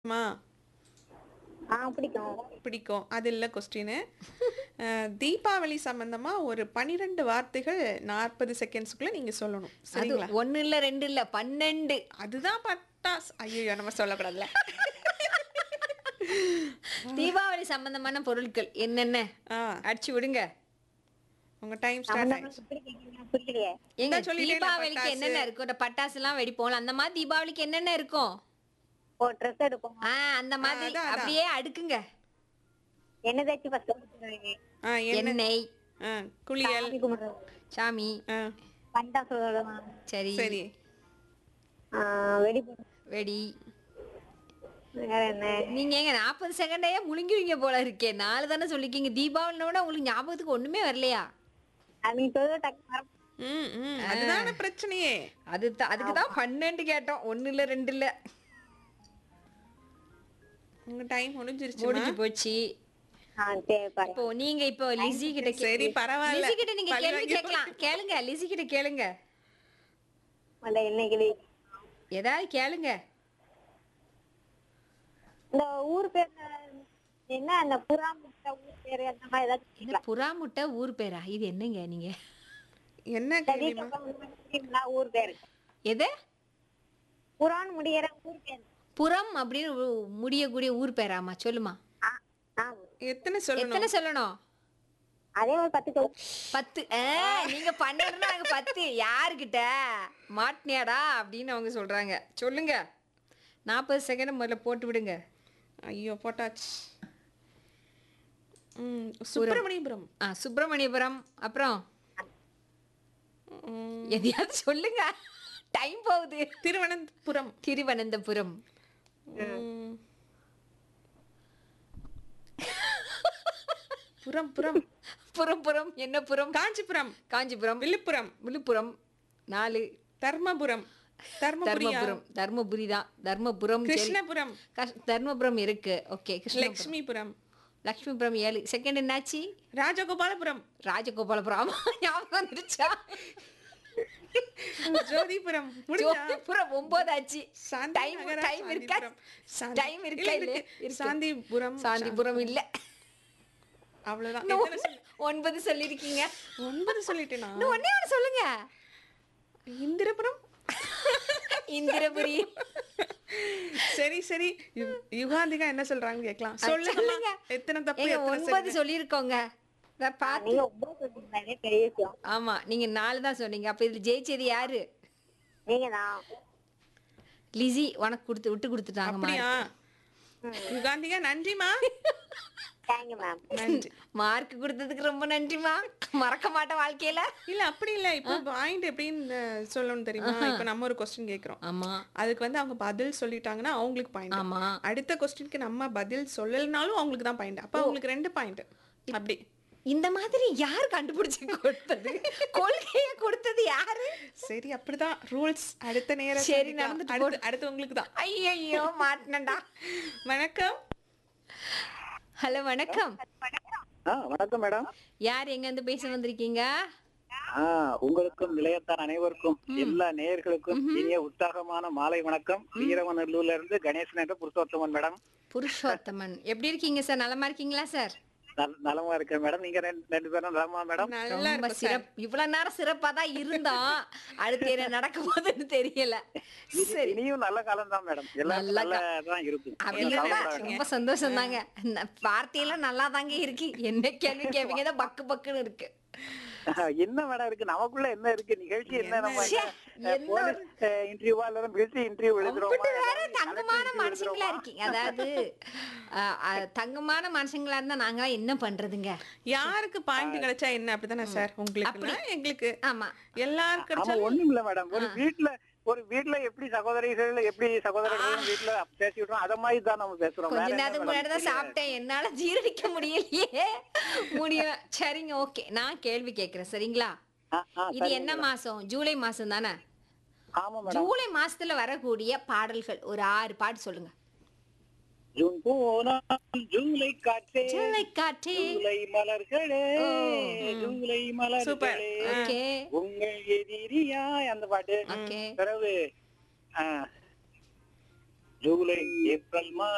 மா ஆ பிடிக்கும் பிடிக்கும் அது இல்லை கொஸ்டின் தீபாவளி சம்பந்தமா ஒரு பனிரெண்டு வார்த்தைகள் நாற்பது செகண்ட்ஸ்க்குள்ள நீங்க சொல்லணும் அது சரிங்களா ஒண்ணு இல்ல ரெண்டு இல்ல பன்னெண்டு அதுதான் பட்டாஸ் ஐயோ நம்ம சொல்லக்கூடாதுல தீபாவளி சம்பந்தமான பொருட்கள் என்னென்ன ஆ அடிச்சு விடுங்க உங்க டைம் ஸ்டார்ட் ஆயிடுச்சு எப்படி கேக்குறீங்க புரியலையே எங்க நான் சொல்லிட்டேன்ல, தீபாவளிக்கு பட்டாசு. என்னென்ன இருக்கும் இந்த பட்டாசு எல்லாம் வெடிப்போம் அந்த மாதிரி தீபாவளிக்கு என்னென்ன இருக்கும் ஓ ட்ரெஸ் எடுப்போம் ஆ அந்த மாதிரி அதான், அதான். அப்படியே அடுக்குங்க என்ன தேய்ச்சி ஃபர்ஸ்ட் குடிச்சிருவாங்க ஆ என்ன எண்ணெய் ஆ குளியல் சாமி கும்பிடுறது சாமி ஆ பண்டா சொல்லலாம் சரி சரி வெடி போடுறது. வெடி வேற என்ன நீங்க எங்க நாற்பது செகண்டையே முழுங்கிருவீங்க போல இருக்கே நாலு தானே சொல்லிருக்கீங்க தீபாவளினோட உங்களுக்கு ஞாபகத்துக்கு ஒண்ணுமே வரலையா அது நீங்க சொல்றது டக்கு மறந்து ம் ம் அதுதான பிரச்சனையே அது அதுக்கு தான் பன்னெண்டு கேட்டோம் ஒண்ணு இல்ல ரெண்டு இல்ல உங்க டைம் முடிஞ்சிருச்சு முடிஞ்சு போச்சு ஆ சரி பாரு இப்போ நீங்க இப்போ லிசி கிட்ட கே- சரி, பரவாயில்ல. லிசி கிட்ட நீங்க பழி கேள்வி வாங்கி கேட்கலாம் கேளுங்க லிசி கிட்ட கேளுங்க அந்த இன்னைக்கு ஏதாவது கேளுங்க இந்த ஊர் பேர் என்ன அந்த புறா முட்டை ஊர் பேரு அந்த மாதிரி ஏதாச்சும் என்ன புறா முட்டை ஊர் பேரா இது என்னங்க நீங்க என்ன கேள்விமா தெரியுங்களா ஊர் பேரு எது புறான்னு முடியற ஊர் பேரு புறம் அப்படின்னு ஒரு முடியக்கூடிய ஊர் பேராமா சொல்லுமா ஆ, ஆ. எத்தனை சொல்லணும் எத்தனை சொல்லணும் அதே ஒரு பத்து சொல்லு பத்து ஆ, நீங்க பன்னெண்டுனா நாங்க பத்து யாருக்கிட்ட மாட்டினியாடா அப்படின்னு அவங்க சொல்றாங்க சொல்லுங்க நாற்பது செகண்ட் முதல்ல போட்டு விடுங்க ஐயோ போட்டாச்சு ம் சுப்பிரமணியபுரம் ஆ சுப்பிரமணியபுரம் அப்புறம் ம், எதையாவது சொல்லுங்க டைம் போகுது திருவனந்தபுரம் திருவனந்தபுரம் ம். புறம் புறம் புறம் புறம் என்ன புறம் காஞ்சிபுரம் காஞ்சிபுரம் விழுப்புரம் விழுப்புரம் நாலு தர்மபுரம் தர்மபுரியா தர்மபுரம் தர்மபுரி தான் தர்மபுரம் சரி. கிருஷ்ணபுரம் கஷ்- தர்மபுரம் இருக்கு ஓகே கிருஷ்ணபுரம் லக்ஷ்மிபுரம் லக்ஷ்மிபுரம் ஏழு செகண்ட் என்னாச்சு ராஜகோபாலபுரம் ராஜகோபாலபுரம் ஆமா ஞாபகம் வந்துருச்சா ஜோதிபுரம் முடிஞ்சா? ஜோதிபுரம் ஒன்பது ஆச்சு சாந்தி டைம் நகரா, டைம் இருக்கா சாந்திபுரம். சாந்தி- டைம் இருக்கா இல்ல, இல்ல இருக்கு. சாந்திபுரம் சாந்திபுரம் இல்ல அவ்வளவுதான் இன்னும் எத்தனை சொல்லு- ஒன்பது சொல்லிருக்கீங்க ஒன்பது சொல்லிட்டேனா இன்னும் ஒன்னே ஒண்ணு சொல்லுங்க இந்திரபுரம் இந்திரபுரி சரி சரி யு- யுகாந்திகா என்ன சொல்றாங்க கேட்கலாம் சொல்லுங்க சொல்லுங்க. எத்தனை தப்பு ஏங்க எத்தனை ஒன்பது சரி சொல்லியிருக்கோங்க இத பாத்து நீங்க ஒன்பது சொல்றீங்க பெரிய விஷயம் ஆமா நீங்க நாலு தான் சொன்னீங்க அப்ப இதுல ஜெயிச்சது யாரு நீங்க தான் லிசி உனக்கு கொடுத்து விட்டு கொடுத்துட்டாங்கம்மா அப்படியா யுகாந்திகா நன்றிமா தேங்க்யூ மேம் நன்றி மார்க் கொடுத்ததுக்கு ரொம்ப நன்றிமா மறக்க மாட்டேன் வாழ்க்கையில இல்ல அப்படி இல்ல இப்போ பாயிண்ட் எப்படின்னு அஹ், சொல்லணும் தெரியுமா இப்போ நம்ம ஒரு கொஸ்டின் கேக்குறோம் ஆமா அதுக்கு வந்து அவங்க பதில் சொல்லிட்டாங்கன்னா அவங்களுக்கு பாயிண்ட் ஆமா அடுத்த கொஸ்டினுக்கு நம்ம பதில் சொல்லலைனாலும் அவங்களுக்கு தான் பாயிண்ட் அப்ப அவங்களுக்கு ரெண்டு பாயிண்ட் அப்படி இந்த மாதிரி யார் கண்டுபிடிச்சு கொடுத்தது கொள்கையை கொடுத்தது யாரு சரி அப்படிதான் ரூல்ஸ் அடுத்த நேரம் சரி, சொல்லிக்கலாம். நடந்துட்டு அடுத்து அடுத்து உங்களுக்கு தான் ஐயோ மாட்டினடா வணக்கம் ஹலோ வணக்கம் ஆ வணக்கம் மேடம் யார் எங்க இருந்து பேச வந்திருக்கீங்க ஆ உங்களுக்கும் நிலையத்தான் அனைவருக்கும் எல்லா நேயர்களுக்கும் இனிய உற்சாகமான மாலை வணக்கம் வீரவநல்லூர்ல இருந்து கணேசன் என்ற புருஷோத்தமன் மேடம் புருஷோத்தமன் எப்படி இருக்கீங்க சார் நலமா இருக்கீங்களா சார் நல்- நலமா இருக்கேன் மேடம் நீங்க ரெண்டு ரெண்டு பேரும் நலமா மேடம் நல்லா ரொம்ப இருக்கும் சார் சிறப்பு இவ்வளவு நேரம் சிறப்பா தான் இருந்தோம் அடுத்து என்ன நடக்க போகுதுன்னு தெரியல இனி- சரி இனியும் நல்ல காலம் தான் மேடம் எல்லாம் நல்ல நல்லதான் இருக்கும் அப்படின்னா கவலைப்படாதீங்க. ரொம்ப சந்தோஷம் தாங்க வார்த்தையெல்லாம் நல்லா தாங்க இருக்கு என்ன கேள்வி கேட்பீங்க தான் பக்கு பக்குன்னு இருக்கு என்ன மேடம் இருக்கு நமக்குள்ள என்ன இருக்கு நிகழ்ச்சி என்ன நம்ம ச்சே, என்ன ஒரு- இன்டர்வியூவா இல்ல மிலிட்டரி இன்டர்வியூ எழுதுறோமா அப்படி வேற இல்ல தங்கமான interview மனுஷங்களா எழுதுறோமா? இருக்கீங்க அதாவது அஹ், அஹ், தங்கமான மனுஷங்களா இருந்தா நாங்க என்ன பண்றதுங்க யாருக்கு பாயிண்ட் கிடைச்சா என்ன அப்படிதானே சார் உங்களுக்கு எங்களுக்கு ஆமா எல்லாரும் ஆமா கிடைச்சா ஒண்ணும் இல்ல மேடம் ஒரு வீட்ல ஒரு வீட்ல எப்படி சகோதரிகள் எப்படி சகோதரர்கள் வீட்ல பேசிவிட்டோம் அத மாதிரி தான் நம்ம பேசுறோம் கொஞ்ச வேற என்ன நேரத்துக்கு madam? முன்னாடி தான் சாப்பிட்டேன் என்னால ஜீரணிக்க முடியலையே முடியல சரிங்க ஓகே நான் கேள்வி கேக்குறேன் சரிங்களா ஆ, ஆ, இது சரி என்ன மாசம் ஜூலை மாசம் தானே ஆமா மேடம் ஜூலை மாசத்துல வரக்கூடிய பாடல்கள் ஒரு ஆறு பாட்டு சொல்லுங்க ஜூன் போனால் ஜூலை காற்றே ஜூலை காற்றே ஜூலை மலர்களே ஓ, ஜூலை சூப்பர் மலர்களே ஓகே உங்கள் எதிரியாய் அந்த பாட்டு ஓகே பிறகு ஆ, ஜூலை ஏப்ரல் மா